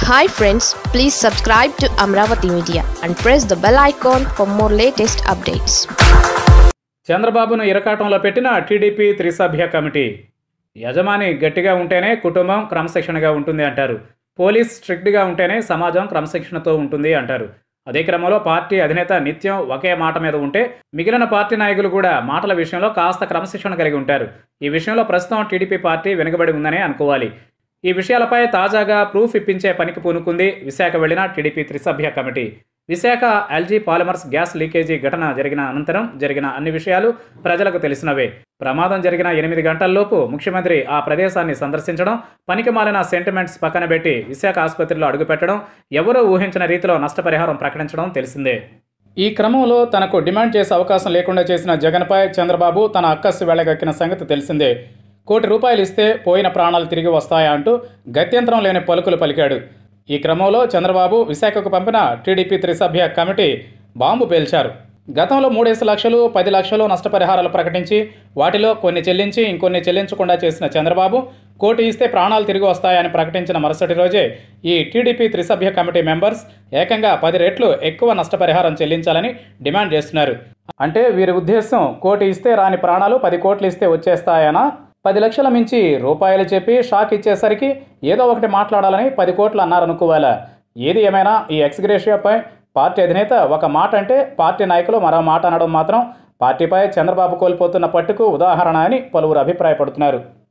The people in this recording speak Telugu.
hi friends please subscribe to Amaravati media and press the bell icon for more latest updates చంద్రబాబును ఇరకాటంలో పెట్టిన టీడీపీ త్రిసభ్య కమిటీ యజమాని గట్టిగా ఉంటేనే కుటుంబం క్రమశిక్షణగా ఉంటుంది అంటారు పోలీస్ స్ట్రిక్ట్గా ఉంటేనే సమాజం క్రమశిక్షణతో ఉంటుంది అంటారు అదే క్రమంలో పార్టీ అధినేత నిత్యం ఒకే మాట మీద ఉంటే మిగిలిన పార్టీ నాయకులు కూడా మాటల విషయంలో కాస్త క్రమశిక్షణ కలిగి ఉంటారు ఈ విషయంలో ప్రస్తుతం టీడీపీ పార్టీ వెనుకబడి ఉందనే అనుకోవాలి ఈ విషయాలపై తాజాగా ప్రూఫ్ ఇప్పించే పనికి పూనుకుంది విశాఖ వెళ్లిన టీడీపీ త్రిసభ్య committee Visakha LG polymers gas leakage ఘటన జరిగిన అనంతరం జరిగిన అన్ని విషయాలు ప్రజలకు తెలిసినవే ప్రమాదం జరిగిన ఎనిమిది గంటల్లోపు ముఖ్యమంత్రి ఆ ప్రదేశాన్ని సందర్శించడం పనికి మాలిన సెంటిమెంట్స్ పక్కన పెట్టి విశాఖ ఆసుపత్రిలో అడుగుపెట్టడం ఎవరూ ఊహించిన రీతిలో నష్టపరిహారం ప్రకటించడం తెలిసిందే ఈ క్రమంలో తనకు డిమాండ్ చేసే అవకాశం లేకుండా చేసిన జగన్పై చంద్రబాబు తన అక్కస్సు వెళ్ళగక్కిన సంగతి తెలిసిందే కోటి రూపాయలు ఇస్తే పోయిన ప్రాణాలు తిరిగి వస్తాయా అంటూ గత్యంతరం లేని పలుకులు పలికాడు ఈ క్రమంలో చంద్రబాబు విశాఖకు పంపిన టీడీపీ త్రిసభ్య కమిటీ బాంబు పేల్చారు గతంలో మూడేసి లక్షలు పది లక్షలు నష్టపరిహారాలు ప్రకటించి వాటిలో కొన్ని చెల్లించి ఇంకొన్ని చెల్లించకుండా చేసిన చంద్రబాబు కోటి ఇస్తే ప్రాణాలు తిరిగి వస్తాయని ప్రకటించిన మరుసటి రోజే ఈ టీడీపీ త్రిసభ్య కమిటీ మెంబర్స్ ఏకంగా పది రెట్లు ఎక్కువ నష్టపరిహారం చెల్లించాలని డిమాండ్ చేస్తున్నారు అంటే వీరి ఉద్దేశం కోటి ఇస్తే రాని ప్రాణాలు పది కోట్లు ఇస్తే వచ్చేస్తాయనా పది లక్షల మించి రూపాయలు చెప్పి షాక్ ఇచ్చేసరికి ఏదో ఒకటి మాట్లాడాలని పది కోట్లు అన్నారనుకోవాలా ఏది ఏమైనా ఈ ఎక్స్గ్రేషియాపై పార్టీ అధినేత ఒక మాట అంటే పార్టీ నాయకులు మరో మాట అనడం మాత్రం పార్టీపై చంద్రబాబు కోల్పోతున్న పట్టుకు ఉదాహరణ అని పలువురు అభిప్రాయపడుతున్నారు